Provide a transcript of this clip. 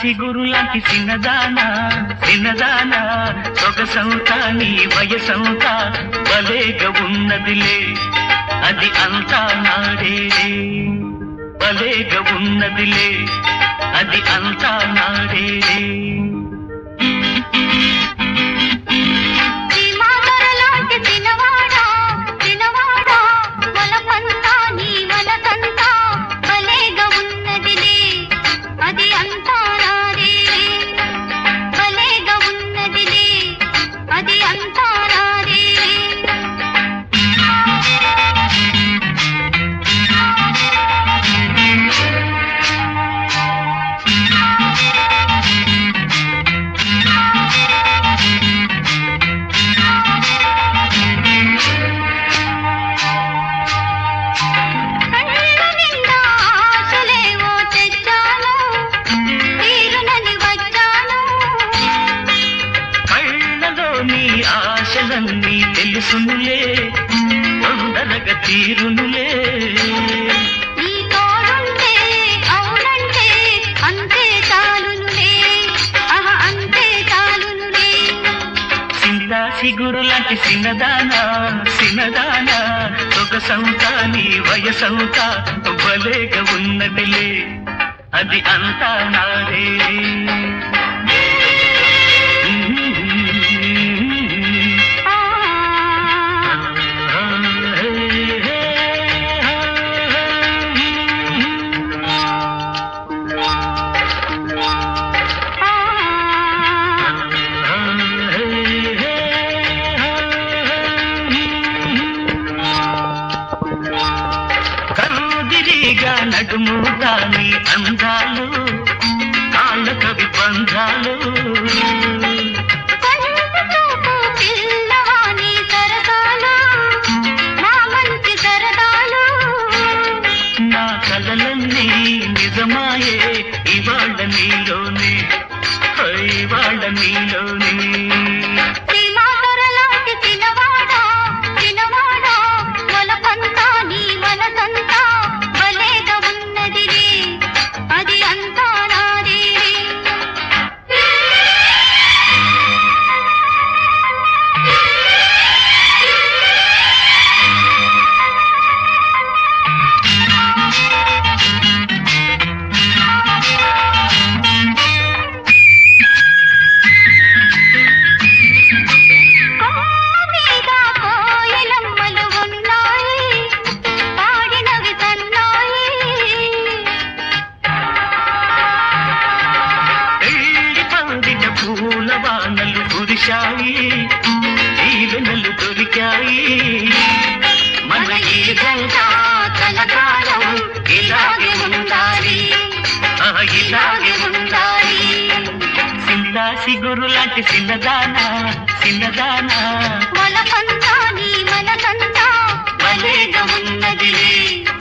సిగురు లాంటి చిన్నదానా చిన్నదానా సొగసంతా నీ వయసంతా భలేగా ఉన్నదిలే అది అంతా నాడేరే భలేగా ఉన్నదిలే అది అంతా నాడేరే సీమాధరలాంటి చిన్నవాడా, చిన్నవాడా, వలపంతా నీ వలకంతా భలేగా ఉన్నదిలే, అది అంతా నాదే. భలేగా ఉన్నదిలే, అది అంతా నాదే. కళ్ళ నిండా ఆశలేవో తెచ్చాను, తీరునని వచ్చాను. కళ్ళలో నీ ఆశలన్నీ తెలుసునులే తొందరగా తీరునులే నీ తోడుంటే అవునంటే అంతే చాలునులే అహ అంతే చాలునులే సింతా సిగురు లాంటి సిన్నదానా సిన్నదానా సొగసంతా నీ వయసంతా భలేగా ఉన్నదిలే అది అంతా నాదే ఆ, ఆ, కరుదిరిగా నడుము దాని అందాలు కాళ్ళ కవి బంధాలు కొంచెం చూపు పిల్లవాని సరసాలు నా మంచి సరదాలు నా కలలన్నీ నిజమాయే ఇవాళ్ళ నీలోనే ఇవాళ్ళ నీలోనే సీమాధరలాంటి చిన్నవాడా చిన్నవాడా వలపంతా నీ మనసంతా భలేగా ఉన్నదిలే అది అంతా నాదే కొమ్మ మీద కోయిలమ్మలు ఉన్నాయి పాడినవి సన్నాయి పెళ్లి పందిట పూల వానలు కురిశాయి జీవెనలు దొరికాయి మన ఈ గంట కలకాలం ఇలాగే ఉండాలి ఆ, ఇలాగే ఉండాలి సిందా సిగురు లాంటి చిన్నదానా చిన్నదానా వలపంతా నీ మనసంతా భలేగా ఉన్నదిలే